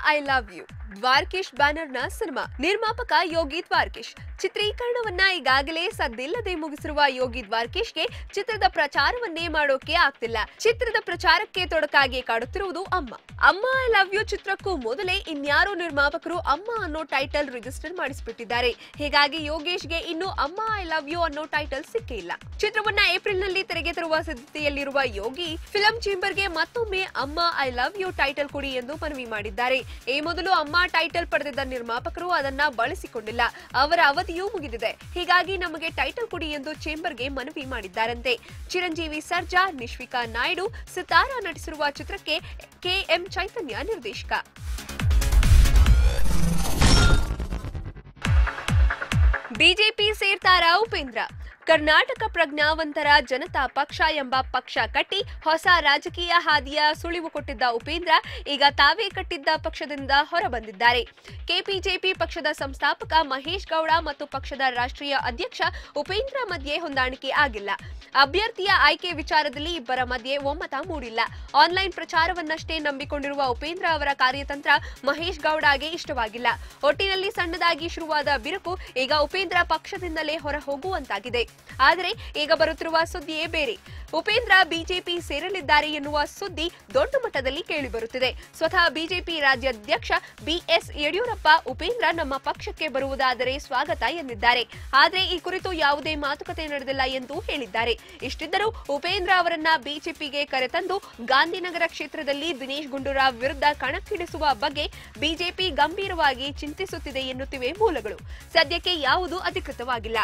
I love you Dwarakish ಬ್ಯಾನರ್ನ cinema ನಿರ್ಮಾಪಕ ಯೋಗಿ ದ್ವಾರಕೀಶ್ ಚಿತ್ರೀಕರಣವನ್ನ ಈಗಾಗಲೇ ಸದ್ದಿಲ್ಲದೆ ಮುಗಿಸಿರುವ ಯೋಗಿ ದ್ವಾರಕೀಶ್ಗೆ ಚಿತ್ರದ ಪ್ರಚಾರವನ್ನೇ ಮಾಡೋಕೆ ಆಗ್ತಿಲ್ಲ ಚಿತ್ರದ ಪ್ರಚಾರಕ್ಕೆ ತೊಡಕಾಗಿ ಕಾಡುತ್ತಿರುವುದು ಅಮ್ಮ ಅಮ್ಮ ಐ ಲವ್ ಯು ಚಿತ್ರಕ್ಕೂ ಮೊದಲೇ ಇನ್ಯಾರೋ ನಿರ್ಮಾಪಕರು ಅಮ್ಮ ಅನ್ನೋ ಟೈಟಲ್ ರಿಜಿಸ್ಟರ್ ಮಾಡಿಸ್ಬಿಟ್ಟಿದ್ದಾರೆ ಹೀಗಾಗಿ ಯೋಗೇಶ್ಗೆ ಇನ್ನು ಅಮ್ಮ ಐ ಲವ್ ಯು ಅನ್ನೋ ಟೈಟಲ್ ಸಿಕ್ಕೇ ಇಲ್ಲ ಚಿತ್ರವನ್ನ ಏಪ್ರಿಲ್ ನಲ್ಲಿ ತೆರೆಗೆ ತರುವ ಸಿದ್ಧತೆಯಲ್ಲಿರುವ ಯೋಗಿ ಫಿಲಂ ಚೇಂಬರ್ಗೆ ಮತ್ತೊಮ್ಮೆ ಅಮ್ಮ ಐ ಲವ್ ಯು ಟೈಟಲ್ ಕೊಡಿ ಎಂದು ಮನವಿ ಮಾಡಿದ್ದಾರೆ ಈ ಮೊದಲು ಅಮ್ಮ ಟೈಟಲ್ ಪಡೆದಿದ್ದ ನಿರ್ಮಾಪಕರು ಅದನ್ನ ಬಳಸಿಕೊಂಡಿಲ್ಲ ಅವರ ಅವಧಿಯೂ ಮುಗಿದಿದೆ ಹೀಗಾಗಿ ನಮಗೆ ಟೈಟಲ್ ಕೊಡಿ ಎಂದು ಚೇಂಬರ್ಗೆ ಮನವಿ ಮಾಡಿದ್ದಾರಂತೆ ಚಿರಂಜೀವಿ ಸರ್ಜಾ ನಿಶ್ವಿಕಾ ನಾಯ್ಡು ಸಿತಾರಾ ನಟಿಸಿರುವ ಚಿತ್ರಕ್ಕೆ ಕೆಎಂ ಚೈತನ್ಯ ನಿರ್ದೇಶಕ ಬಿಜೆಪಿ ಸೇರ್ತಾರಾ ಉಪೇಂದ್ರ ಕರ್ನಾಟಕ ಪ್ರಜ್ಞಾವಂತರ ಜನತಾ ಪಕ್ಷ ಎಂಬ ಪಕ್ಷ ಕಟ್ಟಿ ಹೊಸ ರಾಜಕೀಯ ಹಾದಿಯ ಸುಳಿವು ಕೊಟ್ಟಿದ್ದ ಉಪೇಂದ್ರ ಈಗ ತಾವೇ ಕಟ್ಟಿದ್ದ ಪಕ್ಷದಿಂದ ಹೊರಬಂದಿದ್ದಾರೆ ಕೆಪಿಜೆಪಿ ಪಕ್ಷದ ಸಂಸ್ಥಾಪಕ ಮಹೇಶ್ ಗೌಡ ಮತ್ತು ಪಕ್ಷದ ರಾಷ್ಟ್ರೀಯ ಅಧ್ಯಕ್ಷ ಉಪೇಂದ್ರ ಮಧ್ಯೆ ಹೊಂದಾಣಿಕೆ ಆಗಿಲ್ಲ ಅಭ್ಯರ್ಥಿಯ ಆಯ್ಕೆ ವಿಚಾರದಲ್ಲಿ ಇಬ್ಬರ ಮಧ್ಯೆ ಒಮ್ಮತ ಮೂಡಿಲ್ಲ ಆನ್ಲೈನ್ ಪ್ರಚಾರವನ್ನಷ್ಟೇ ನಂಬಿಕೊಂಡಿರುವ ಉಪೇಂದ್ರ ಅವರ ಕಾರ್ಯತಂತ್ರ ಮಹೇಶ್ ಗೌಡಗೆ ಇಷ್ಟವಾಗಿಲ್ಲ ಒಟ್ಟಿನಲ್ಲಿ ಸಣ್ಣದಾಗಿ ಶುರುವಾದ ಬಿರುಕು ಈಗ ಉಪೇಂದ್ರ ಪಕ್ಷದಿಂದಲೇ ಹೊರ ಹೋಗುವಂತಾಗಿದೆ ಆದರೆ ಈಗ ಬರುತ್ತಿರುವ ಸುದ್ದಿಯೇ ಬೇರೆ ಉಪೇಂದ್ರ ಬಿಜೆಪಿ ಸೇರಲಿದ್ದಾರೆ ಎನ್ನುವ ಸುದ್ದಿ ದೊಡ್ಡ ಮಟ್ಟದಲ್ಲಿ ಕೇಳಿಬರುತ್ತಿದೆ ಸ್ವತಃ ಬಿಜೆಪಿ ರಾಜ್ಯಾಧ್ಯಕ್ಷ ಬಿಎಸ್ ಯಡಿಯೂರಪ್ಪ ಉಪೇಂದ್ರ ನಮ್ಮ ಪಕ್ಷಕ್ಕೆ ಬರುವುದಾದರೆ ಸ್ವಾಗತ ಎಂದಿದ್ದಾರೆ ಆದರೆ ಈ ಕುರಿತು ಯಾವುದೇ ಮಾತುಕತೆ ನಡೆದಿಲ್ಲ ಎಂದು ಹೇಳಿದ್ದಾರೆ ಇಷ್ಟಿದ್ದರೂ ಉಪೇಂದ್ರ ಅವರನ್ನ ಬಿಜೆಪಿಗೆ ಕರೆತಂದು ಗಾಂಧಿನಗರ ಕ್ಷೇತ್ರದಲ್ಲಿ ದಿನೇಶ್ ಗುಂಡೂರಾವ್ ವಿರುದ್ಧ ಕಣಕ್ಕಿಳಿಸುವ ಬಗ್ಗೆ ಬಿಜೆಪಿ ಗಂಭೀರವಾಗಿ ಚಿಂತಿಸುತ್ತಿದೆ ಎನ್ನುತ್ತಿವೆ ಮೂಲಗಳು ಸದ್ಯಕ್ಕೆ ಯಾವುದೂ ಅಧಿಕೃತವಾಗಿಲ್ಲ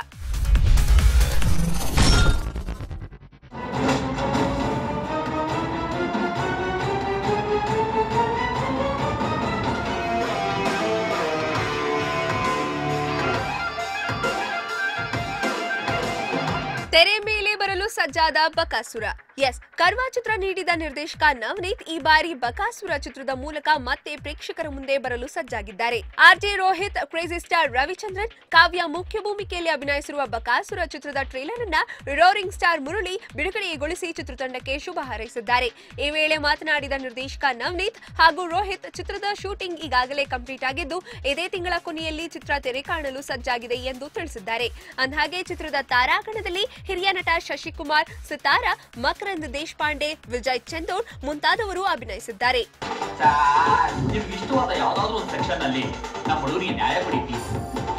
ತೆರೆ ಮೇಲೆ ಬರಲು ಸಜ್ಜಾದ ಬಕಾಸುರ ಎಸ್ ಕರ್ವಾ ಚಿತ್ರ ನೀಡಿದ ನಿರ್ದೇಶಕ ನವನೀತ್ ಈ ಬಾರಿ ಬಕಾಸುರ ಚಿತ್ರದ ಮೂಲಕ ಮತ್ತೆ ಪ್ರೇಕ್ಷಕರ ಮುಂದೆ ಬರಲು ಸಜ್ಜಾಗಿದ್ದಾರೆ RJ Rohit crazy star Ravichandran Kavya ಮುಖ್ಯ ಭೂಮಿಕೆಯಲ್ಲಿ ಅಭಿನಯಿಸಿರುವ ಬಕಾಸುರ ಚಿತ್ರದ ಟ್ರೇಲರ್ ಅನ್ನ ರೋರಿಂಗ್ ಸ್ಟಾರ್ ಮುರಳಿ ಬಿಡುಗಡೆಗೊಳಿಸಿ ಚಿತ್ರತಂಡಕ್ಕೆ ಶುಭ ಹಾರೈಸಿದ್ದಾರೆ ಈ ವೇಳೆ ಮಾತನಾಡಿದ ನಿರ್ದೇಶಕ ನವನೀತ್ ಹಾಗೂ ರೋಹಿತ್ ಚಿತ್ರದ ಶೂಟಿಂಗ್ ಈಗಾಗಲೇ ಕಂಪ್ಲೀಟ್ ಆಗಿದ್ದು ಇದೇ ತಿಂಗಳ ಕೊನೆಯಲ್ಲಿ ಚಿತ್ರ ತೆರೆ ಕಾಣಲು ಸಜ್ಜಾಗಿದೆ ಎಂದು ತಿಳಿಸಿದ್ದಾರೆ ಅಂದಹಾಗೆ ಚಿತ್ರದ ತಾರಾಗಣದಲ್ಲಿ ಹಿರಿಯ ನಟ ಶಶಿಕುಮಾರ್ ಸಿತಾರಾ ಮಕರಂದ್ ದೇಶಪಾಂಡೆ ವಿಜಯ್ ಚಂದೋರ್ ಮುಂತಾದವರು ಅಭಿನಯಿಸಿದ್ದಾರೆ ಸಾರ್ ನಿಮ್ಗೆ ಇಷ್ಟವಾದ ಯಾವ್ದಾದ್ರು ಒಂದು ಸೆಕ್ಷನ್ ಅಲ್ಲಿ ನಮ್ಮ ಹುಡುಗರಿಗೆ ನ್ಯಾಯ ಕೊಡಿ ಪ್ಲೀಸ್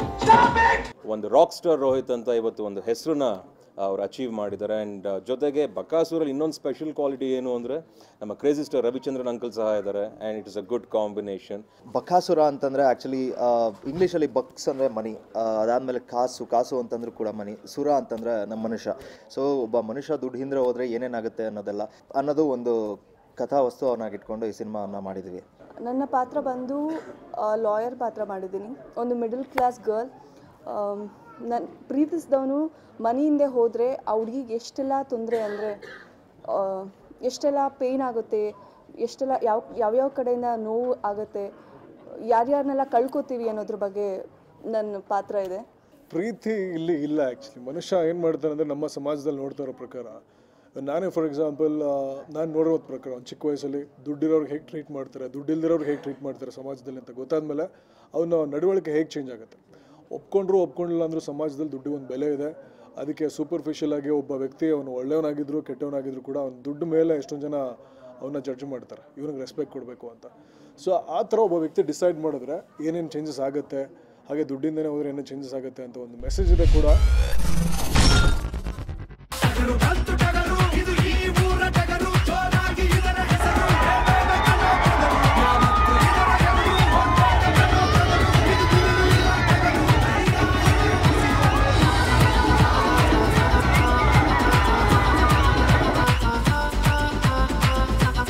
ಒಂದು ರಾಕ್ ಸ್ಟಾರ್ ರೋಹಿತ್ ಅಂತ ಇವತ್ತು ಒಂದು ಹೆಸರನ್ನ ಅವ್ರು ಅಚೀವ್ ಮಾಡಿದ್ದಾರೆ ಆ್ಯಂಡ್ ಜೊತೆಗೆ ಬಕಾಸೂರಲ್ಲಿ ಇನ್ನೊಂದು ಸ್ಪೆಷಲ್ ಕ್ವಾಲಿಟಿ ಏನು ಅಂದರೆ ನಮ್ಮ ಕ್ರೇಜಿ ಸ್ಟಾರ್ ರವಿಚಂದ್ರನ್ ಅಂಕಲ್ ಸಹ ಇದ್ದಾರೆ and it is a good combination Bakasura ಅಂತಂದರೆ ಆ್ಯಕ್ಚುಲಿ ಇಂಗ್ಲೀಷಲ್ಲಿ ಬಕ್ಸ್ ಅಂದರೆ ಮನಿ ಅದಾದಮೇಲೆ ಕಾಸು ಕಾಸು ಅಂತಂದ್ರೂ ಕೂಡ ಮನಿ ಸುರ ಅಂತಂದರೆ ನಮ್ಮ ಮನುಷ್ಯ ಸೊ ಒಬ್ಬ ಮನುಷ್ಯ ದುಡ್ಡು ಹಿಂದೆ ಹೋದರೆ ಏನೇನಾಗುತ್ತೆ ಅನ್ನೋದೆಲ್ಲ ಅನ್ನೋದು ಒಂದು ಕಥಾವಸ್ತುವನ್ನಾಗಿ ಇಟ್ಕೊಂಡು ಈ ಸಿನಿಮಾವನ್ನು ಮಾಡಿದ್ದೀವಿ ನನ್ನ ಪಾತ್ರ ಬಂದು ಲಾಯರ್ ಪಾತ್ರ ಮಾಡಿದ್ದೀನಿ ಒಂದು ಮಿಡಲ್ ಕ್ಲಾಸ್ ಗರ್ಲ್ ನನ್ನ ಪ್ರೀತಿಸಿದವನು ಮನೆಯಿಂದೆ ಹೋದರೆ ಆ ಹುಡುಗಿಗೆ ಎಷ್ಟೆಲ್ಲ ತೊಂದರೆ ಅಂದರೆ ಎಷ್ಟೆಲ್ಲ ಪೇಯ್ನ್ ಆಗುತ್ತೆ ಎಷ್ಟೆಲ್ಲ ಯಾವ ಯಾವ್ಯಾವ ಕಡೆಯಿಂದ ನೋವು ಆಗುತ್ತೆ ಯಾರ್ಯಾರನ್ನೆಲ್ಲ ಕಳ್ಕೊತೀವಿ ಅನ್ನೋದ್ರ ಬಗ್ಗೆ ನನ್ನ ಪಾತ್ರ ಇದೆ ಪ್ರೀತಿ ಇಲ್ಲಿ ಇಲ್ಲ ಆ್ಯಕ್ಚುಲಿ ಮನುಷ್ಯ ಏನು ಮಾಡ್ತಾನೆ ಅಂದರೆ ನಮ್ಮ ಸಮಾಜದಲ್ಲಿ ನೋಡ್ತಾ ಇರೋ ಪ್ರಕಾರ ನಾನೇ ಫಾರ್ ಎಕ್ಸಾಂಪಲ್ ನಾನು ನೋಡಿರೋ ಪ್ರಕಾರ ಒಂದು ಚಿಕ್ಕ ವಯಸ್ಸಲ್ಲಿ ದುಡ್ಡಿರೋರ್ಗೆ ಹೇಗೆ ಟ್ರೀಟ್ ಮಾಡ್ತಾರೆ ದುಡ್ಡಿಲ್ದಿರೋರ್ಗೆ ಹೇಗೆ ಟ್ರೀಟ್ ಮಾಡ್ತಾರೆ ಸಮಾಜದಲ್ಲಿ ಅಂತ ಗೊತ್ತಾದ್ಮೇಲೆ ಅವನ ನಡವಳಿಕೆ ಹೇಗೆ ಚೇಂಜ್ ಆಗುತ್ತೆ ಒಪ್ಕೊಂಡ್ರು ಒಪ್ಕೊಂಡಿಲ್ಲ ಅಂದರೂ ಸಮಾಜದಲ್ಲಿ ದುಡ್ಡಿಗೆ ಒಂದು ಬೆಲೆ ಇದೆ ಅದಕ್ಕೆ ಸೂಪರ್ಫಿಷಿಯಲ್ ಆಗಿ ಒಬ್ಬ ವ್ಯಕ್ತಿ ಅವನು ಒಳ್ಳೆಯವನಾಗಿದ್ರು ಕೆಟ್ಟವನಾಗಿದ್ರು ಕೂಡ ಅವ್ನ ದುಡ್ಡು ಮೇಲೆ ಎಷ್ಟೊಂದು ಜನ ಅವನ್ನ ಜಡ್ಜ್ ಮಾಡ್ತಾರೆ ಇವ್ನಿಗೆ ರೆಸ್ಪೆಕ್ಟ್ ಕೊಡಬೇಕು ಅಂತ ಸೊ ಆ ಥರ ಒಬ್ಬ ವ್ಯಕ್ತಿ ಡಿಸೈಡ್ ಮಾಡಿದ್ರೆ ಏನೇನು ಚೇಂಜಸ್ ಆಗುತ್ತೆ ಹಾಗೆ ದುಡ್ಡಿಂದನೇ ಹೋದ್ರೆ ಏನೇನು ಚೇಂಜಸ್ ಆಗುತ್ತೆ ಅಂತ ಒಂದು ಮೆಸೇಜ್ ಇದೆ ಕೂಡ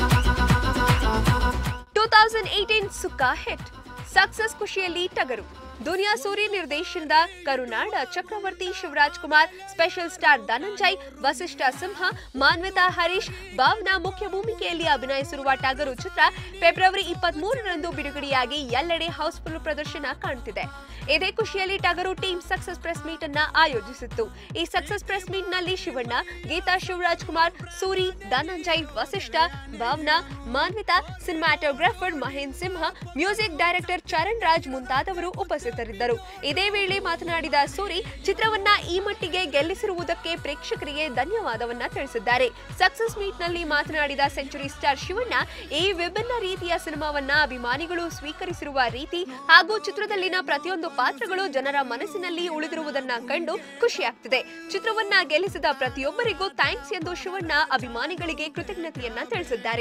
ಟೂ ತೌಸಂಡ್ ಏಟೀನ್ ಸುಕ್ಕ ಹಿಟ್ ಸಕ್ಸಸ್ ಖುಷಿಯಲ್ಲಿ ಟಗರು ದುನಿಯಾ ಸೂರಿ ನಿರ್ದೇಶನದ ಕರುನಾಡ ಚಕ್ರವರ್ತಿ ಶಿವರಾಜ್ ಕುಮಾರ್ ಸ್ಪೆಷಲ್ ಸ್ಟಾರ್ ಧನಂಜಯ್ ವಸಿಷ್ಠ ಸಿಂಹ ಮಾನ್ವಿತಾ ಹರೀಶ್ ಭಾವನಾ ಮುಖ್ಯ ಭೂಮಿಕೆಯಲ್ಲಿ ಅಭಿನಯಿಸಿರುವ ಟಗರು ಚಿತ್ರ ಫೆಬ್ರವರಿ ಇಪ್ಪತ್ತ್ ಮೂರರಂದು ಬಿಡುಗಡೆಯಾಗಿ ಎಲ್ಲೆಡೆ ಹೌಸ್ಫುಲ್ ಪ್ರದರ್ಶನ ಕಾಣುತ್ತಿದೆ ಇದೇ ಖುಷಿಯಲ್ಲಿ ಟಗರು ಟೀಮ್ ಸಕ್ಸಸ್ ಪ್ರೆಸ್ ಮೀಟ್ ಅನ್ನ ಆಯೋಜಿಸಿತ್ತು ಈ ಸಕ್ಸಸ್ ಪ್ರೆಸ್ ಮೀಟ್ ನಲ್ಲಿ Shivanna Geetha Shivaraj Kumar Suri Dhananjay Vasishta Bhavana Manvitha cinematographer Mahen Simha music director Charan Raj ಮುಂತಾದವರು ಉಪಸ್ಥಿತರಿದ್ದರು ಇದೇ ವೇಳೆ ಮಾತನಾಡಿದ ಸೂರಿ ಚಿತ್ರವನ್ನ ಈ ಮಟ್ಟಿಗೆ ಗೆಲ್ಲಿಸಿರುವುದಕ್ಕೆ ಪ್ರೇಕ್ಷಕರಿಗೆ ಧನ್ಯವಾದವನ್ನ ತಿಳಿಸಿದ್ದಾರೆ ಸಕ್ಸಸ್ ಮೀಟ್ ನಲ್ಲಿ ಮಾತನಾಡಿದ ಸೆಂಚುರಿ ಸ್ಟಾರ್ ಶಿವಣ್ಣ ಈ ವಿಭಿನ್ನ ರೀತಿಯ ಸಿನಿಮಾವನ್ನ ಅಭಿಮಾನಿಗಳು ಸ್ವೀಕರಿಸಿರುವ ರೀತಿ ಹಾಗೂ ಚಿತ್ರದಲ್ಲಿನ ಪ್ರತಿಯೊಂದು ಪಾತ್ರಗಳು ಜನರ ಮನಸ್ಸಿನಲ್ಲಿ ಉಳಿದಿರುವುದನ್ನ ಕಂಡು ಖುಷಿಯಾಗ್ತಿದೆ ಚಿತ್ರವನ್ನ ಗೆಲ್ಲಿಸಿದ ಪ್ರತಿಯೊಬ್ಬರಿಗೂ ಥ್ಯಾಂಕ್ಸ್ ಎಂದು ಶಿವಣ್ಣ ಅಭಿಮಾನಿಗಳಿಗೆ ಕೃತಜ್ಞತೆಯನ್ನ ತಿಳಿಸಿದ್ದಾರೆ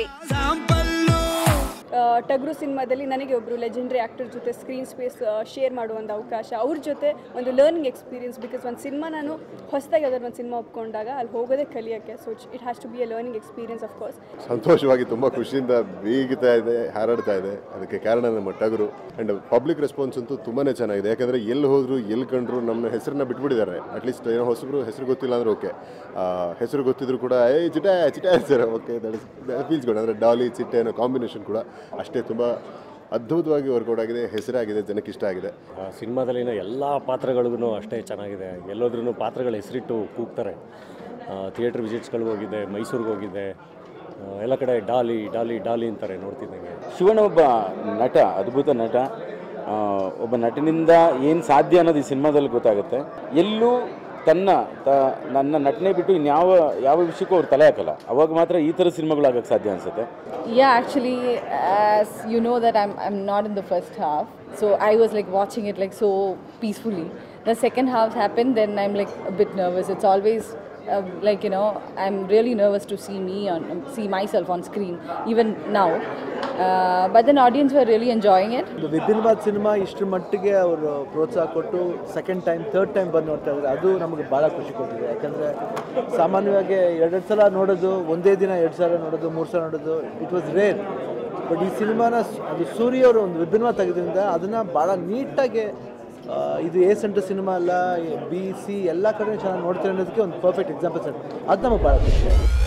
ಆ, ಟಗರು ಸಿನಿಮಾದಲ್ಲಿ ನನಗೆ ಒಬ್ಬರು ಲೆಜೆಂಡ್ರಿ ಆ್ಯಕ್ಟರ್ ಜೊತೆ ಸ್ಕ್ರೀನ್ ಸ್ಪೇಸ್ ಶೇರ್ ಮಾಡುವ ಒಂದು ಅವಕಾಶ ಅವ್ರ ಜೊತೆ ಒಂದು ಲರ್ನಿಂಗ್ ಎಕ್ಸ್ಪೀರಿಯನ್ಸ್ ಬಿಕಾಸ್ ಒಂದು ಸಿನಿಮಾ ನಾನು ಹೊಸದಾಗಿ ಯಾವ್ದಾದ್ರು ಒಂದು ಸಿನಿಮಾ ಒಪ್ಕೊಂಡಾಗ ಅಲ್ಲಿ ಹೋಗೋದೇ ಕಲಿಯೋಕ್ಕೆ so it has to be a learning experience of course ಸಂತೋಷವಾಗಿ ತುಂಬ ಖುಷಿಯಿಂದ ಬೀಗ್ತಾ ಇದೆ ಹಾರಾಡ್ತಾ ಇದೆ ಅದಕ್ಕೆ ಕಾರಣ ನಮ್ಮ ಟಗರು ಆ್ಯಂಡ್ ಪಬ್ಲಿಕ್ ರೆಸ್ಪಾನ್ಸ್ ಅಂತೂ ತುಂಬಾ ಚೆನ್ನಾಗಿದೆ ಯಾಕಂದರೆ ಎಲ್ಲಿ ಹೋದ್ರು ಎಲ್ಲಿ ಕಂಡ್ರು ನಮ್ಮ ಹೆಸರನ್ನ ಬಿಟ್ಬಿಟ್ಟಿದ್ದಾರೆ ಅಟ್ಲೀಸ್ಟ್ ಏನೋ ಹೊಸಬ್ರು ಹೆಸರು ಗೊತ್ತಿಲ್ಲ ಅಂದರೆ ಓಕೆ ಹೆಸರು ಗೊತ್ತಿದ್ರು ಕೂಡ ಏ ಚಿಟ ಚಿಟ ಅಂತಾರೆ okay that is feels good ಅಂದರೆ ಡಾಲಿ ಚಿಟ್ಟೆ ಅನ್ನೋ ಕಾಂಬಿನೇಷನ್ ಕೂಡ ಅಷ್ಟೇ ತುಂಬ ಅದ್ಭುತವಾಗಿ ವರ್ಕೌಟ್ ಆಗಿದೆ ಹೆಸರಾಗಿದೆ ಜನಕ್ಕೆ ಇಷ್ಟ ಆಗಿದೆ ಆ ಸಿನಿಮಾದಲ್ಲಿನ ಎಲ್ಲ ಪಾತ್ರಗಳಿಗೂ ಅಷ್ಟೇ ಚೆನ್ನಾಗಿದೆ ಎಲ್ಲೋದ್ರೂ ಪಾತ್ರಗಳ ಹೆಸರಿಟ್ಟು ಕೂಗ್ತಾರೆ ಥಿಯೇಟ್ರ್ ವಿಸಿಟ್ಸ್ಗಳಿಗೆ ಹೋಗಿದ್ದೆ ಮೈಸೂರಿಗೆ ಹೋಗಿದ್ದೆ ಆ, ಎಲ್ಲ ಕಡೆ ಡಾಲಿ ಡಾಲಿ ಡಾಲಿ ಅಂತಾರೆ ನೋಡ್ತಿದ್ದಂಗೆ ಶಿವಣ್ಣ ಒಬ್ಬ ನಟ ಅದ್ಭುತ ನಟ ಆ, ಒಬ್ಬ ನಟನಿಂದ ಏನು ಸಾಧ್ಯ ಅನ್ನೋದು ಈ ಸಿನಿಮಾದಲ್ಲಿ ಗೊತ್ತಾಗುತ್ತೆ ಎಲ್ಲೂ ತನ್ನ ತ ನನ್ನ ನಟನೆ ಬಿಟ್ಟು ಇನ್ಯಾವ ಯಾವ ವಿಷಯಕ್ಕೂ ಅವ್ರು ತಲೆ ಹಾಕಲ್ಲ ಅವಾಗ ಮಾತ್ರ ಈ ಥರ ಸಿನಿಮಾಗಳಾಗಕ್ಕೆ ಸಾಧ್ಯ ಅನಿಸುತ್ತೆ Yeah, actually, as you know that I'm I'm not in the first half, so I was like watching it like so peacefully. The second half happened, then I'm like a bit nervous. It's always uh, like you know I'm really nervous to see me on see myself on screen even now. Uh, but then audience were really enjoying it. ಒಂದು ವಿಭಿನ್ನವಾದ cinema ಇಷ್ಟರ ಮಟ್ಟಿಗೆ ಅವರು ಪ್ರೋತ್ಸಾಹ ಕೊಟ್ಟು second time third time ಬಂದು ನೋಡ್ತಾ ಇದ್ದಾರೆ ಅದು ನಮಗೆ ಭಾಳ ಖುಷಿ ಕೊಟ್ಟಿದೆ ಯಾಕಂದರೆ ಸಾಮಾನ್ಯವಾಗಿ ಎರಡೆರಡು ಸಲ ನೋಡೋದು ಒಂದೇ ದಿನ ಎರಡು ಸಲ ನೋಡೋದು ಮೂರು ಸಲ ನೋಡೋದು ಇಟ್ ವಾಸ್ ರೇರ್ ಬಟ್ ಈ ಸಿನಿಮಾನ ಸ್- ಅದು ಸೂರ್ಯ ಅವರು ಒಂದು ವಿಭಿನ್ನವಾದ ತೆಗೆದ್ರಿಂದ ಅದನ್ನು ಭಾಳ ನೀಟಾಗಿ ಆ, ಇದು ಎ ಸೆಂಟರ್ ಸಿನಿಮಾ ಅಲ್ಲ ಬಿ ಸಿ ಎಲ್ಲ ಕಡೆ ಚೆನ್ನಾಗಿ ನೋಡ್ತಾರೆ ಅನ್ನೋದಕ್ಕೆ ಒಂದು ಪರ್ಫೆಕ್ಟ್ ಎಕ್ಸಾಂಪಲ್ ಸರ್ ಅದು ನಮಗೆ ಭಾಳ ಖುಷಿ ಆಗಿದೆ